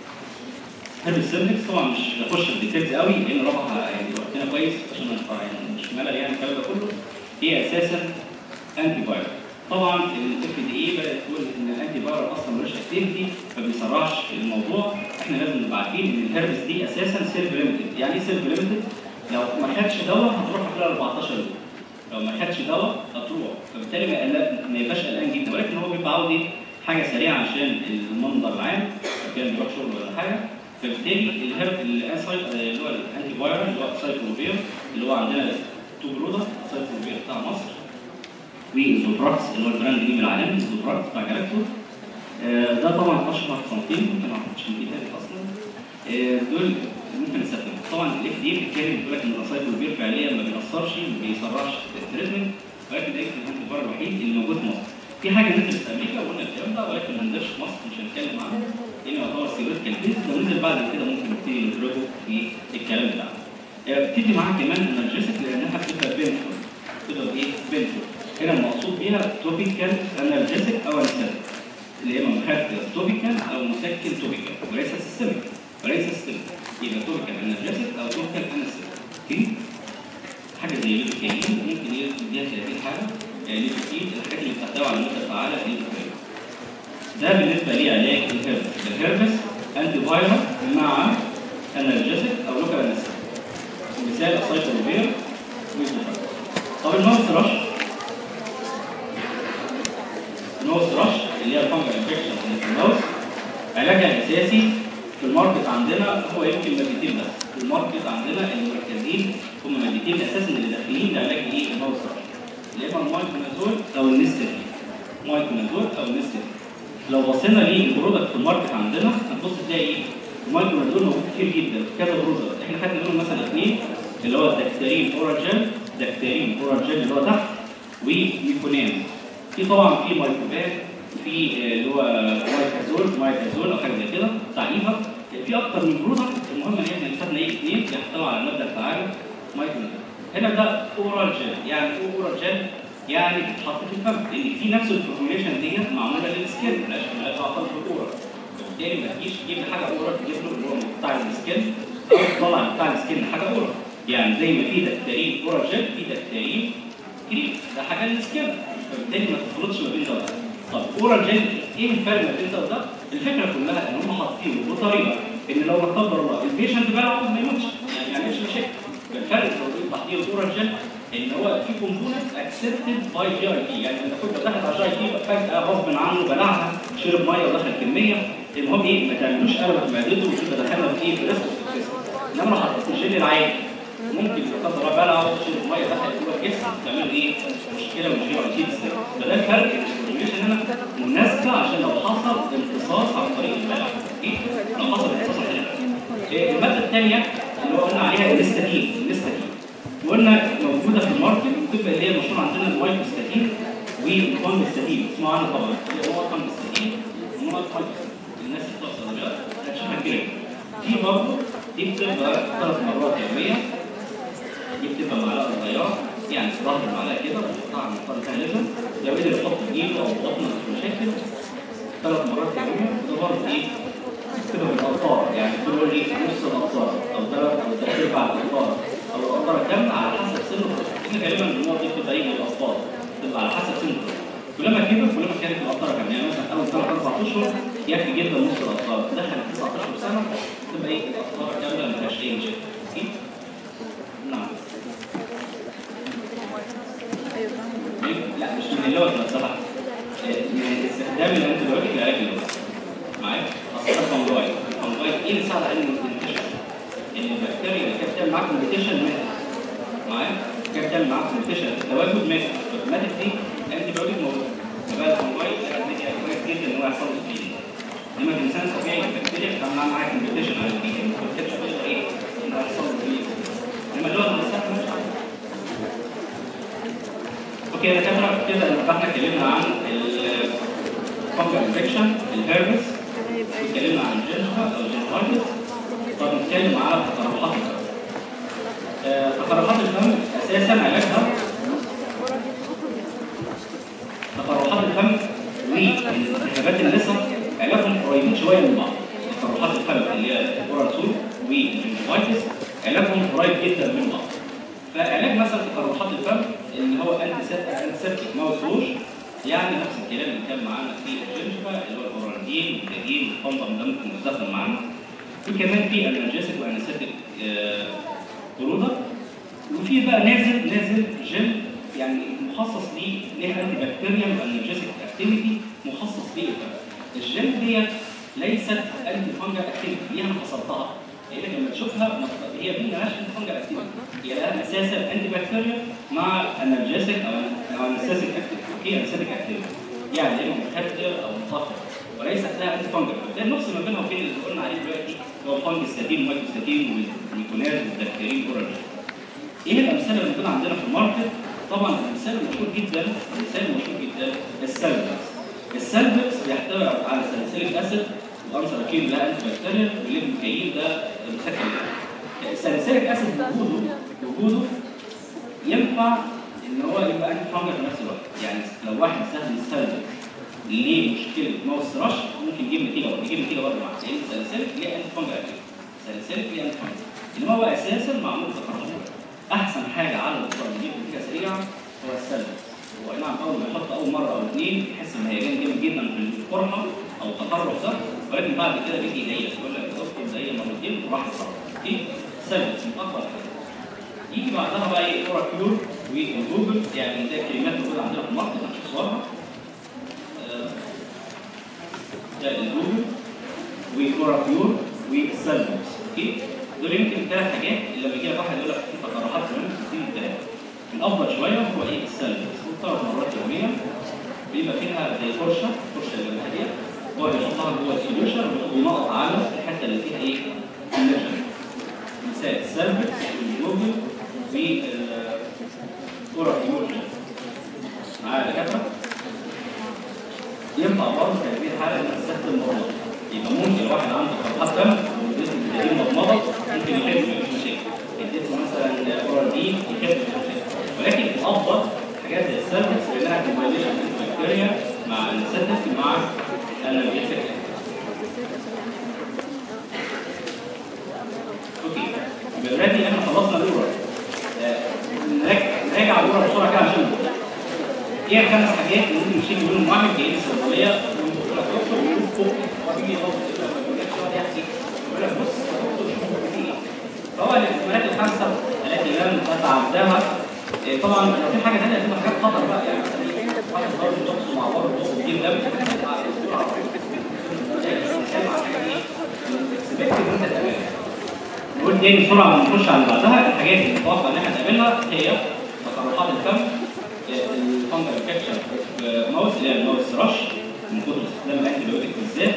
هربس سيرفكس طبعا مش هخش في الديتيلز قوي لان ربعها يعني وقتنا كويس عشان ما يعني مش ملل يعني الكلام ده كله هي اساسا انتي فايروس طبعا الاف دي اي بدات تقول ان الانتي فايروس اصلا ملوش اكتيفيتي ما بيسرعش الموضوع احنا لازم نبقى عارفين ان الهربس دي اساسا سيلف ليميتد يعني ايه سيلف ليميتد؟ لو ما خدش دواء هتروح في خلال 14 يوم لو ما خدش دواء هتروح فبالتالي ما يقلق- ما يبقاش قلقان جدا ولكن هو بيبقى عاوز ايه؟ حاجه سريعه عشان المنظر العام لو كان بيروح شغل ولا حاجه فبالتالي الهرب الانسايت اللي هو الانتي فايروس اللي هو سايكلوفير اللي هو عندنا تو برودكت سايكلوفير بتاع مصر وزوفراكس اللي هو البراند نيم العالمي زوفراكس بتاع جالاكتو آه، ده طبعا اشهر صنفين ممكن ما اعرفش من تاني اصلا آه، دول ممكن نستخدمهم طبعا الاف دي بتتكلم بيقول لك ان الاسايكلوفير فعليا ما بيأثرش ما بيسرعش التريتمنت ولكن ده يمكن الانتي فايروس الوحيد اللي موجود في مصر في حاجه نزلت في امريكا وقلنا الكلام ده ولكن ما نزلش في مصر مش هنتكلم عنه لان يعتبر سيوريتيكال بيز لو نزل بعد كده ممكن نبتدي ندرجه في الكلام بتاعنا آه، بتدي معاها كمان انرجيسك لانها بتبقى بينفول بتبقى ايه بينفول هنا المقصود بيها توبيكال انرجيسك او انستاتيك اللي هي مخدر توبيكال او مسكن توبيكال وليس سيستميك وليس سيستميك يبقى توبيكال انرجيسك او توبيكال انستاتيك اوكي حاجه زي الليبوكاين ممكن يديها 30 حاجه يعني ليبوكاين الحاجات اللي بتحتوي على ماده فعاله للليبوكاين ده بالنسبه لعلاج الهربس الهربس انتي فايروس مع انرجيسك او لوكال انستاتيك مثال السايكلوفير والزوفراكس طب الماوس رش الماوس رش اللي هي الفانجل انفكشن اللي في الماوس علاجها الاساسي في الماركت عندنا هو يمكن مادتين بس في الماركت عندنا المركزين هم مادتين اساسا اللي داخلين لعلاج ايه الماوس رش اللي هو المايكونازول او النستفين مايكونازول او النستفين لو بصينا للبرودكت في الماركت عندنا هتبص تلاقي ايه المايكونازول موجود كتير جدا في كذا برودكت احنا خدنا منهم مثلا اثنين اللي هو الدكتارين اورال جل دكتورين اورال جل اللي هو تحت وميكونام في طبعا في مايكروبان في آه، اللي هو مايكازول مايكازول او حاجه زي كده تعريفها في اكتر من برودكت المهم ان احنا خدنا ايه اثنين يحتوي على الماده الفعاله مايكرونيل هنا ده اورال جل يعني ايه اورال جل يعني بتتحط في الفم لان في نفس الفورميوليشن ديت معموله للسكين ملهاش ملهاش علاقه بالاورال وبالتالي ما تجيش تجيب لي حاجه اورال تجيب له اللي هو بتاع السكين او تطلع بتاع السكين حاجه اورال يعني زي ما في دكتورين اورال جل في دكتورين كريم ده حاجه للسكين فبالتالي ما تخلطش ما بين ده وده طب اورال جل ايه الفرق ما بين ده وده؟ الفكره كلها ان هم حاطينه بطريقه ان لو لا قدر الله البيشنت بقى ما يموتش يعني ما يعملش مشاكل الفرق بين تحضير الاورال جل ان هو في كومبوننت اكسبتد باي جي اي تي يعني انت كنت داخل على جي اي تي فجاه غصب عنه بلعها شرب ميه ودخل كميه المهم ايه ما تعملوش قلق في معدته وتبقى دخلنا في ايه في ريسك انما لو حطيت الجل العادي ممكن لا قدر الله بلعه شرب ميه دخل جوه الجسم تعمل ايه مشكله من جي اي تي بالذات فده الفرق الانفورميشن هنا مناسبه عشان لو حصل امتصاص عن طريق البلع ايه لو حصل امتصاص عن طريق البلع إيه، الماده الثانيه اللي هو قلنا عليها الاستاتين الاستاتين وقلنا موجوده في الماركت بتبقى اللي هي المشهوره عندنا المايكوستاتين والفانجستاتين اسمه عنها طبعا اللي هو الفانجستاتين والفانجستاتين الناس بتوع الصيدليات هتشوفها كده في برضه دي بتبقى ثلاث مرات يوميا دي بتبقى معلقه صغيره يعني ظهر المعلقه كده وتقطعها من طرف فيها لبن لو قدر يحط في ايده او بطنه مش مشاكل ثلاث مرات يوميا وده برضه ايه بتبقى بالامطار يعني تقول لي نص الامطار او ثلاث او ثلاث ارباع الامطار او الامطار كامله على حسب سن الطفل احنا غالبا النقط دي بتبقى ايه من الاطفال بتبقى على حسب سن الطفل كلما كبر كلما كانت الامطار كامله يعني مثلا اول ثلاث اربع اشهر يكفي جدا نص الامطار دخل 19 سنه تبقى ايه الامطار كامله ما فيهاش اي مشاكل أكيد؟ نعم لا مش من اللغه نفسها من استخدام الانتيبيوتيك لعلاج اللغه معايا اصل ده فنجاي الفنجاي ايه اللي ساعد على انه ينتشر ان البكتيريا اللي كانت بتعمل معاك كومبيتيشن ماتت معايا كانت بتعمل معاك كومبيتيشن تواجد ماتت ماتت دي انتيبيوتيك موجود فبقى الفنجاي ده كويس جدا ان هو يحصل له سبيد انما الانسان الطبيعي البكتيريا بتعمل معاه كومبيتيشن على البيئه ما بتكتبش بقى ايه انه يحصل له سبيد انما اللغه نفسها مش اوكي يا دكاتره كده احنا اتكلمنا عن الكونجر انفكشن الهيربس اتكلمنا عن الجنجفا او الجنجفايتس طب نتكلم على تقرحات الفم آه، تقرحات الفم اساسا علاجها تقرحات الفم والالتهابات اللثه علاجهم قريبين شويه من بعض تقرحات الفم اللي هي الاورال سول والجنجفايتس علاجهم قريب جدا من بعض فعلاج مثلا تقرحات الفم اللي هو انتيسبتيك ماوث ووش يعني نفس الكلام اللي كان معانا في الجنجفا اللي هو الاورالجين والكريم والفندم ده ممكن يستخدم معانا وكمان في الانرجيسك وانستيك برودكت وفي بقى نازل نازل جل يعني مخصص ليه ليها انتي بكتيريال وانرجيسك اكتيفيتي مخصص ليه الجل ديت ليست انتي فانجل اكتيفيتي دي انا فصلتها هي لك لما تشوفها ما تبقى- هي دي مالهاش انتي فانجل اكتيفيتي هي لها اساسا انتي بكتيريال مع انرجيسك او او انستيك اكتيفيتي اوكي انستيك اكتيفيتي يعني اما مخدر او مخفف وليست لها انتي فانجل ده النقص ما بينها وبين اللي قلنا عليه دلوقتي هو فانجستاتين ومايكوستاتين والميكوناز والدكتورين اورال ايه الامثله اللي موجوده عندنا في الماركت؟ طبعا المثال المشهور جدا المثال المشهور جدا السلفكس السلفكس بيحتوي على ساليسيليك اسيد والانسراكين ده انتي بكتيريال والليمفوكاين ده مسكن الساليسيليك اسيد وجوده وجوده ينفع ان هو يبقى انتي فانجل في نفس الوقت يعني لو واحد استخدم السلفكس ليه مشكله ماوس رش ممكن يجيب نتيجه برضه يجيب نتيجه برضه معاه لان الساليسيليك ليه انتي فانجل اكتيف الساليسيليك ليه انتي فانجل انما هو اساسا معمول تقرحات احسن حاجه على الدكتور اللي يجيب نتيجه سريعه هو السلفكس هو أي نعم اول ما يحط اول مره او اثنين يحس ان هيجان جامد جدا في القرحه او التقرح ده ولكن بعد كده بيجي يضيق يقول لك يا دكتور ده مرتين وراح الصرف اوكي سلفكس من اكبر حاجه يجي بعدها بقى ايه اورا كيور والجوجل يعني ده كلمات موجوده عندنا في الماركت هنشوف صورها آه، ده الجوجل واورا كيور والسلفكس اوكي دول يمكن ثلاث حاجات اللي لما يجي لك واحد يقول لك في تقرحات كمان بتديني الثلاثه الافضل شويه هو ايه السلفكس ثلاث مرات يوميا بيبقى فيها زي فرشه فرشه الجماهيريه هو بيحطها جوه السوليوشن وينقط على الحته اللي فيها ايه؟ النشا مثال السلفكس والجوجل اورال ايموشن معايا يا دكاتره ينفع برضه في هذه الحاله ان استخدم المضمضه يبقى ممكن الواحد عنده فرحات دم واديته بدليل مضمضه ممكن يخف مفيش مشاكل اديته مثلا اورال دي يخف مفيش مشاكل ولكن الافضل حاجات زي السيرفكس لانها كومباينيشن بكتيريا مع السيرفكس مع الانالجيسيك اوكي يبقى دلوقتي احنا خلصنا الاورال نراجع الاورال بسرعه كده عشان ايه الخمس حاجات اللي ممكن نشيل منهم واحد جاي الصيدليه طبعا الاحتمالات الخمسه التي لم تتعداها إيه طبعا لو في حاجه ثانيه هتبقى حاجات خطر بقى يعني مثلا واحد ضرب الضغط مع بعض الضغط كتير ده بتبقى على السرعه بنتكلم عن حاجه ايه؟ اكسبكت ان انت تقابلها نقول تاني بسرعه ونخش على اللي بعدها الحاجات اللي متوقع ان احنا نقابلها هي تقرحات الفم الفانجل انفكشن ماوس اللي هي الماوس رش من كتر استخدام الانتي بيوتيك بالذات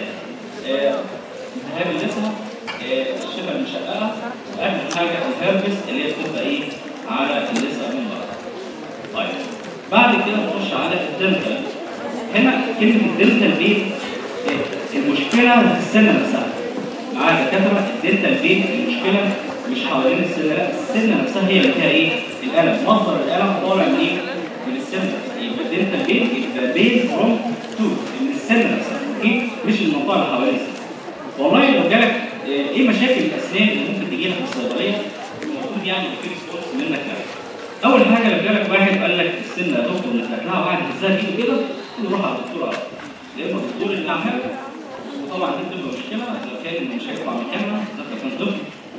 التهاب اللثه الشفه المشققه واخر حاجه الهربس اللي هي بتبقى ايه على اللثه من بره. طيب بعد كده نخش على الدنتال هنا كلمه الدنتال بين المشكله في السنه نفسها معايا دكاتره الدنتال بين المشكله مش حوالين السنه لا السنه نفسها هي اللي فيها ايه؟ الالم مصدر الالم طالع من ايه؟ من السنه يبقى الدنتال بين يبقى بين فروم تو من السنه نفسها اوكي مش المنطقه اللي حوالين السنه والله لو جالك ايه مشاكل الاسنان اللي ممكن تجي لك في الصيدليه المفروض يعني في ريسبونس منك يعني. اول حاجه لو جالك واحد قال لك السن يا دكتور نفتح لها واحد ازاي ايده كده نروح على الدكتور على يا اما الدكتور اللي عملها وطبعا دي بتبقى مشكله لو كان مش هيطلع مكانها ده كان طفل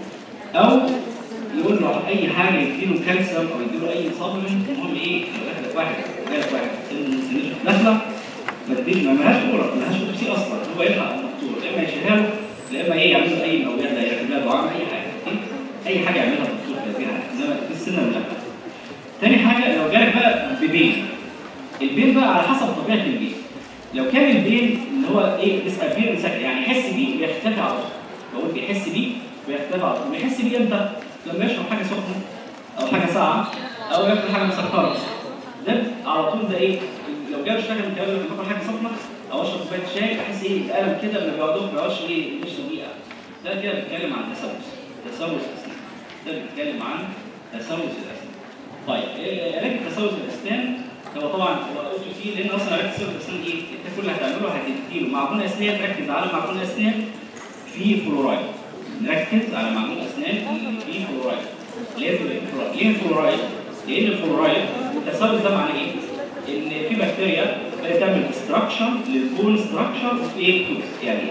او يقول له اي حاجه يديله كالسيوم او يديله اي سبلمنت المهم ايه لو جالك واحد جالك واحد سن سنته داخله ما تديش ما لهاش كوره ما لهاش سي اصلا هو يلحق على الدكتور يا اما يشيلها له يا اما ايه يعمل له اي مولاد يعمل لها دعامه اي حاجه اي حاجه يعملها الدكتور في حاجه انما في السنه لا تاني حاجه لو جالك بقى ببين البين بقى على حسب طبيعه البين لو كان البين اللي هو ايه ديسابير يعني يحس بيه ويختفي على طول بقول بيحس بيه ويختفي على طول بيحس بيه امتى؟ لما يشرب حاجه سخنه او حاجه ساقعه او ياكل حاجه مسكره ده على طول ده ايه؟ لو جاب اشتغل من كلام لما باكل حاجه سخنه او اشرب كوبايه شاي بحس ايه الالم كده لما بيقعدوا ما بيقعدش ايه نص دقيقه ده كده بيتكلم عن تسوس تسوس اسنان ده بيتكلم عن تسوس الاسنان طيب علاج تسوس الاسنان هو طبعا هو او تو سي لان اصلا علاج تسوس الاسنان ايه انت كل اللي هتعمله هتديله معجون اسنان تركز على معجون اسنان فيه فلورايد نركز على معجون اسنان اللي فيه فلورايد ليه فلورايد؟ ليه فلورايد؟ لان الفلورايد التسوس ده معناه ايه؟ ان في بكتيريا بتعمل ديستراكشن للبون ستراكشر في ايه توث يعني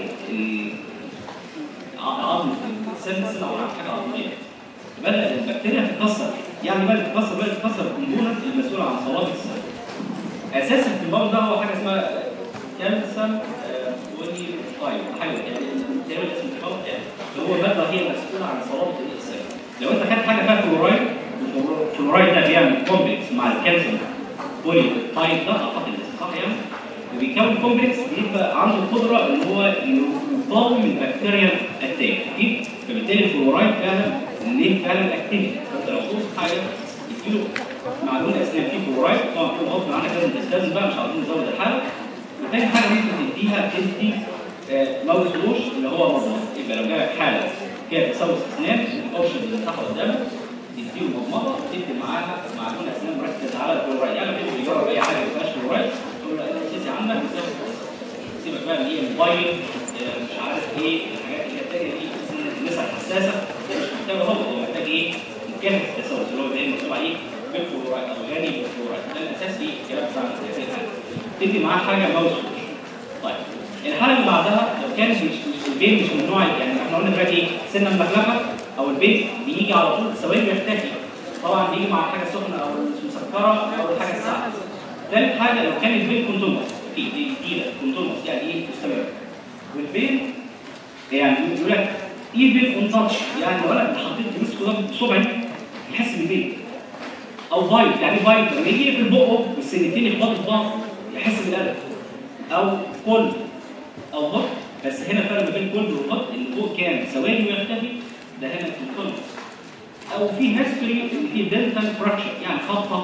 عظم السن السن او حاجه عظميه بدا البكتيريا تتكسر يعني بقى تتكسر بقى تتكسر الكومبوننت المسؤول عن صلابه السن اساسا في البول ده هو حاجه اسمها كالسيوم ولي طيب حاجه يعني تقريبا اسم البول يعني هو بدا هي المسؤوله عن صلابه السن لو انت خدت حاجه فيها فلورايد الفلورايد ده بيعمل كومبلكس مع الكالسيوم بولي تايب ده اعتقد صح يعني بيكون كومبلكس بيبقى عنده القدره ان هو يقاوم البكتيريا اتاك اكيد فبالتالي الفلورايد فعلا ليه فعلا اكتيفيتي فانت لو توصف حاجه يديله معلومه اسنان فيه فلورايد طبعا كل غصب عنك لازم تستاذن بقى مش عاوزين نزود الحاله وتاني حاجه ممكن تديها تدي ماوس ووش اللي هو مضمضه يبقى لو جالك حاله فيها تسوس اسنان الاوبشن اللي تحت قدامك تديله مضمضه تدي معاها معجون اسنان مركز على الفلورايد يعني لما بيجرب اي حاجه ما فيهاش فلورايد تقول له الاساسي عندك سيبك بقى من ايه موبايل مش عارف ايه الحاجات اللي محتاجه ايه النسب حساسه مش محتاجه هو هو محتاج ايه مكافحه التسوس اللي هو دايما مكتوب عليه بالفلورايد او غني بالفلورايد ده الاساس في الكلام بتاعنا في هذه الحاله تدي معاه حاجه ماوس طيب الحاله اللي بعدها لو كان مش مش البين مش من نوع يعني احنا قلنا دلوقتي ايه سنه ملخلخه او البين بيجي على طول ثواني بيختفي طبعا بيجي مع حاجه سخنه او مسكره او الحاجه الساقعه ثالث حاجه لو كان البين كونتونوس في دي جديده كونتونوس يعني ايه مستمر والبين يعني بيقول لك ايفن اون تاتش يعني لو انا حطيت مسكه ده بصبعي يحس بالبين او بايت يعني بايت لما يجي يقفل بقه والسنتين يخبطوا في بعض يحس بالالم او كل او هوت بس هنا الفرق ما بين كل وهوت ان فوق كان ثواني ويختفي ده هنا كونتونوس او في هيستوري ان في دنتال فراكشر يعني خبطه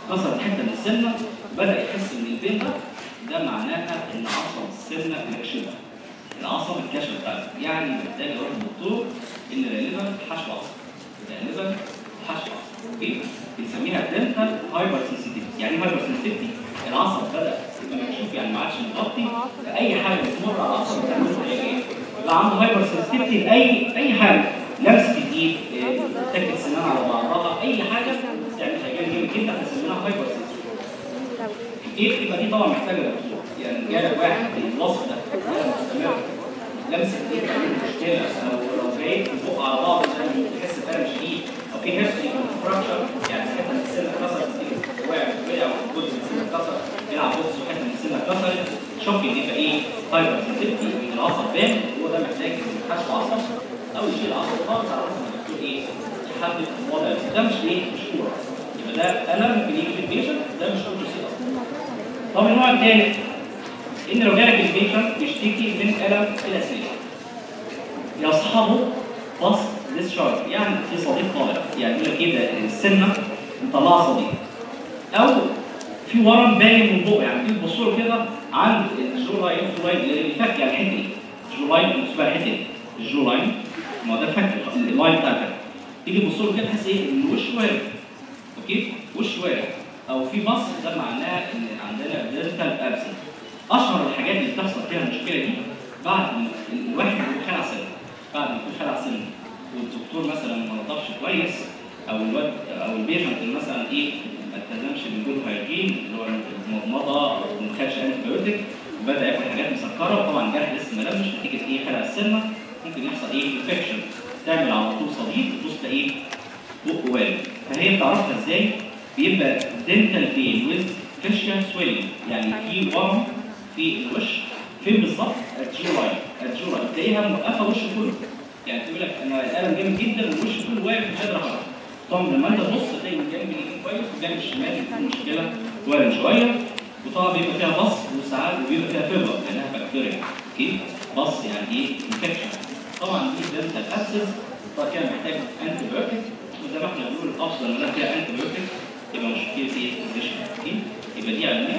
كسرت حته من السنه بدا يحس ان البين ده ده معناها ان عصب السنه مكشوفه العصب الكشف بتاعته يعني محتاج اروح للدكتور ان غالبا حشو عصب غالبا حشو عصب اوكي بنسميها دنتال هايبر سنسيتيفيتي يعني هايبر سنسيتيفيتي العصب بدا يبقى مكشوف يعني ما عادش مغطي فاي حاجه بتمر على العصب بتعمل له ايه؟ يبقى عنده هايبر سنسيتيفيتي لاي اي حاجه لمسه الايد إيه، تكه السنان على بعضها اي حاجه تعمل شيئين جامد جدا هنسميها هايبر سنسيتيفيتي ايه يبقى دي طبعا محتاجه دكتور يعني جالك واحد بالوصف ده حالة مستمره لمسه ايد عامل مشكله او لو بقيت فوق على بعض عشان تحس بألم شديد او في هيستوري فراكشر يعني حته من السنه اتكسرت وقع وقع جزء من السنه اتكسر بيلعب بوكس وحته من السنه اتكسرت شوك يبقى ايه هايبر سنسيتي العصب بان هو ده محتاج حشو عصب او يشيل عصب خالص على حسب الدكتور ايه يحدد الوضع ده مش ايه مش كوره يبقى ده الم ممكن يجي في البيشنت ده مش كوره اصلا طب النوع الثالث ان لو جالك البيشنت بيشتكي من الم في الاسنان يصحبه بص ديسشارج يعني في صديق طالع يعني يقول لك ايه ده السنه مطلعه صديق او في ورم باين من بقه يعني تيجي تبص له كده عند الجو لاين الجو لاين اللي فك يعني الحته دي الجو لاين بالنسبه للحته دي الجو لاين ما هو ده فك اللاين بتاع الفك تيجي تبص له كده تحس ايه ان وشه وارم اوكي وش وارم او في بص ده معناه ان عندنا ديرتال ابسنت اشهر الحاجات اللي بتحصل فيها المشكله دي بعد ما الواحد يكون خلع سن بعد ما يكون خلع سن والدكتور مثلا ما نضفش كويس او الواد او البيشنت مثلا ايه ما التزمش بالجود هايجين اللي هو المضمضه او ما خدش انتي بايوتيك وبدا ياكل حاجات مسكره وطبعا الجرح لسه ما لمش نتيجه ايه خلع السنه ممكن يحصل ايه انفكشن تعمل على طول صديد تبص ايه بق والد فهي بتعرفها ازاي؟ بيبقى دنتال بين ويز فيشيا سويلنج يعني في ورم في الوش فين بالظبط؟ الجو لاين الجو لاين تلاقيها موقفه وشه كله يعني تقول لك انا الالم جامد جدا والوش كله واقف مش قادر احرك طبعا لما انت تبص تلاقي من الجانب اليمين كويس والجانب الشمال بيكون مشكله وارم شويه وطبعا بيبقى فيها بص وساعات بيبقى فيها فيبر لانها بكتيريا اوكي بص يعني ايه انفكشن طبعا دي دنتال ابسس طبعا كده محتاج انتي بايوتيك وزي ما احنا بنقول الافضل ان فيها انتي بايوتيك يبقى مشكله ايه الكونديشن اوكي يبقى دي علميا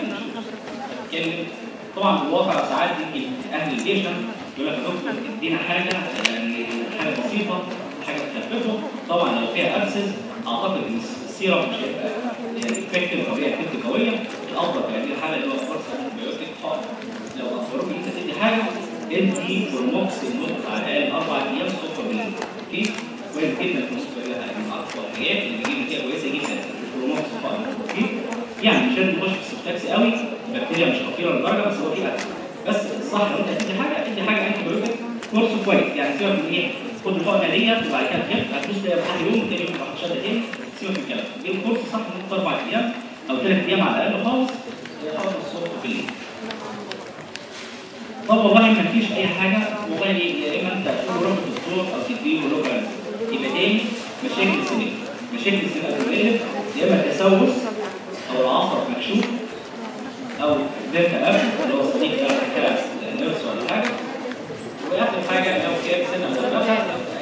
نتكلم طبعا في الواقع ساعات يمكن اهل البيشنت يقول لك يا دكتور ادينا حاجه يعني حاجه بسيطه حاجه تخففه طبعا لو فيها ابسس اعتقد ان السيرم مش هيبقى يعني افكتيف او هي افكتيف قويه الافضل في هذه الحاله اللي هو كورس انتيبيوتيك خالص لو اخبروك ان انت تدي حاجه ادي فورموكس لمده على الاقل اربع ايام سكر بالليل اوكي كويس جدا الفورموكس من اكثر الحاجات اللي بتجيب نتيجه كويسه جدا الفورموكس خالص اوكي يعني مش لازم نخش في السبتاكس قوي البكتيريا مش خطيره للدرجه بس هو في اكل بس الصح لو انت تدي حاجه ادي حاجه انتي بايوتيك كورس كويس يعني سيبك من ايه خد الحقنه ديت وبعد كده تخف هتبص تلاقي بعد يوم تاني يوم تروح شده تاني سيبك من الكلام دي الكورس صح لمده اربع ايام او ثلاث ايام على الاقل خالص خالص الصبح بالليل طب والله ما فيش اي حاجه والله يا اما انت تقول روح الدكتور او تديله لوكال يبقى تاني مشاكل السنين مشاكل السنين الغالب يا اما تسوس او العصب مكشوف او دلتا اب اللي هو صديق ده كده نفس ولا حاجه واخر حاجه لو كان سنه مدرسه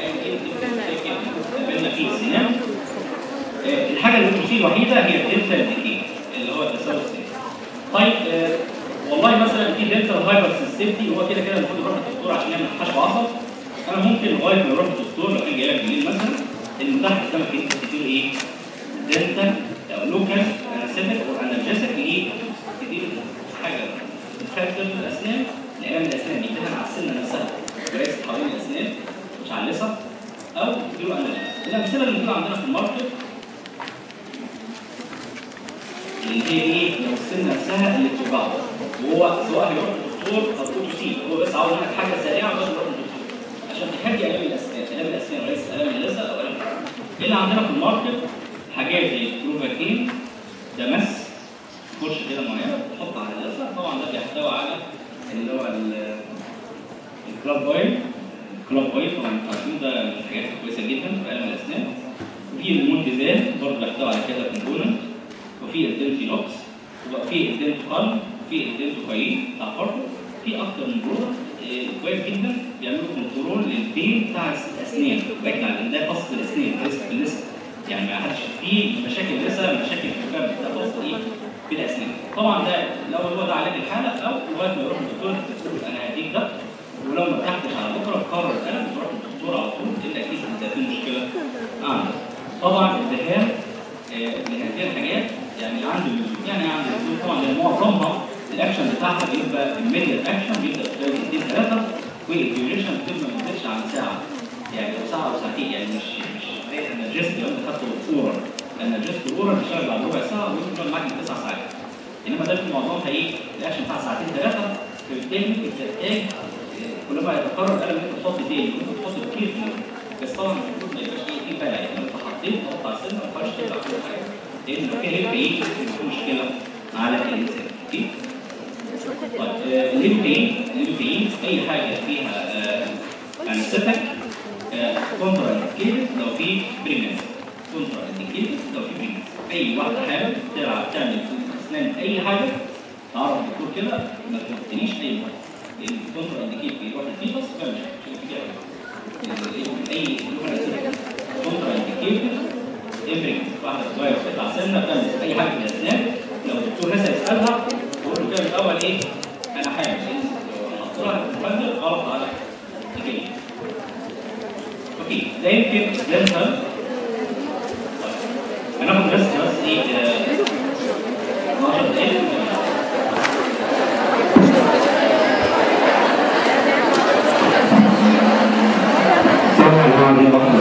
قابلنا فيه السنان آه، الحاجه اللي بتصيب الوحيده هي الدلتا ديكي اللي هو التسوس السنين طيب آه، والله مثلا في دلتا هايبر سنسيتي هو كده كده المفروض يروح للدكتور عشان يعمل حشو عصب انا ممكن لغايه ما يروح للدكتور لو كان جاي لك بالليل مثلا المتاح قدامك ان انت تديله ايه؟ دلتا او لوكال انستيك او انرجيسك ليه؟ تديله حاجه تخفف الاسنان لان الاسنان دي بتدهن على السنه نفسها وليس حوالين الاسنان مش على اللثه او تديله انرجيسك الامثله اللي موجوده عندنا في الماركت اللي هي ايه؟ لو السنه نفسها اللي بتوجعه وهو سواء هيروح للدكتور او تو سي هو بس عاوز منك حاجه سريعه وبس يروح للدكتور عشان تهدي الام الاسنان الام الاسنان وليس الام اللثه او الام اللي عندنا في الماركت حاجات زي بروفاكين ده مس فرشه كده معينه بتحط على اللثه طبعا ده بيحتوي على اللي هو ال- الكلاب اويل الكلاب اويل طبعا انتوا عارفين ده من الحاجات الكويسه جدا في الم الاسنان وفي المونتيزان برضه بيحتوي على كده كومبوننت وفي الدنتينوكس وفي الدنتوكال وفي الدنتوكاين بتاع فرقه في اكتر من برودكت آه، كويس جدا بيعملوا كنترول للبين بتاع الاسنان باكل على ده فصل الاسنان ريسك بالنسبه يعني ما حدش في مشاكل لسه مشاكل في الفم ده خاص ايه بالاسنان طبعا ده لو هو ده علاج الحاله او لغايه ما يروح للدكتور تقول انا هديك ده ولو ما ارتحتش على بكره قرر الالم تروح للدكتور على طول لان اكيد انت في مشكله عندك طبعا الذهاب آه، لهذه الحاجات يعني عند اللزوم يعني عند اللزوم طبعا لان معظمها الاكشن بتاعها بيبقى الميديال اكشن بيبدا في خلال دقيقتين ثلاثه والديوريشن بتبقى ما بتزيدش عن ساعه يعني او ساعه او ساعتين يعني مش مش زي الانرجيست لو انت خدته اورال الانرجيست اورال بيشتغل بعد ربع ساعه ويفضل معاك تسع ساعات انما ده في معظمها ايه الاكشن بتاع ساعتين ثلاثه فبالتالي ممكن تحتاج آه، كل ما يتكرر الالم ممكن تحط تاني ممكن تحط كتير فيه بس طبعا المفروض ما يبقاش ايه في فرق يعني لو انت حطيت تحط على السن ما ينفعش تطلع كل حاجه لان لو في هيب ايه ممكن يكون مشكله على الانسان اوكي طيب آه، الليمفين الليمفين اي حاجه فيها انستيك كونترا انديكيتد لو في بريجنسي كونترا انديكيتد لو في بريجنسي اي واحده حابب تلعب تعمل في الاسنان اي حاجه تعرف الدكتور كده ما تحطنيش اي واحده لان الكونترا انديكيتد في واحده فيه بس فمش مش كده اي كونترا انديكيتد ابريك واحده صغيره بتطلع سنه بتعمل اي حاجه في الاسنان لو الدكتور لسه يسالها يقول له كده الاول ايه انا حامل حط لها المخدر غلط على الجنين اوكي ده يمكن دنتال هناخد بس بس ايه آه، 12 دقيقه صح الماضي وقت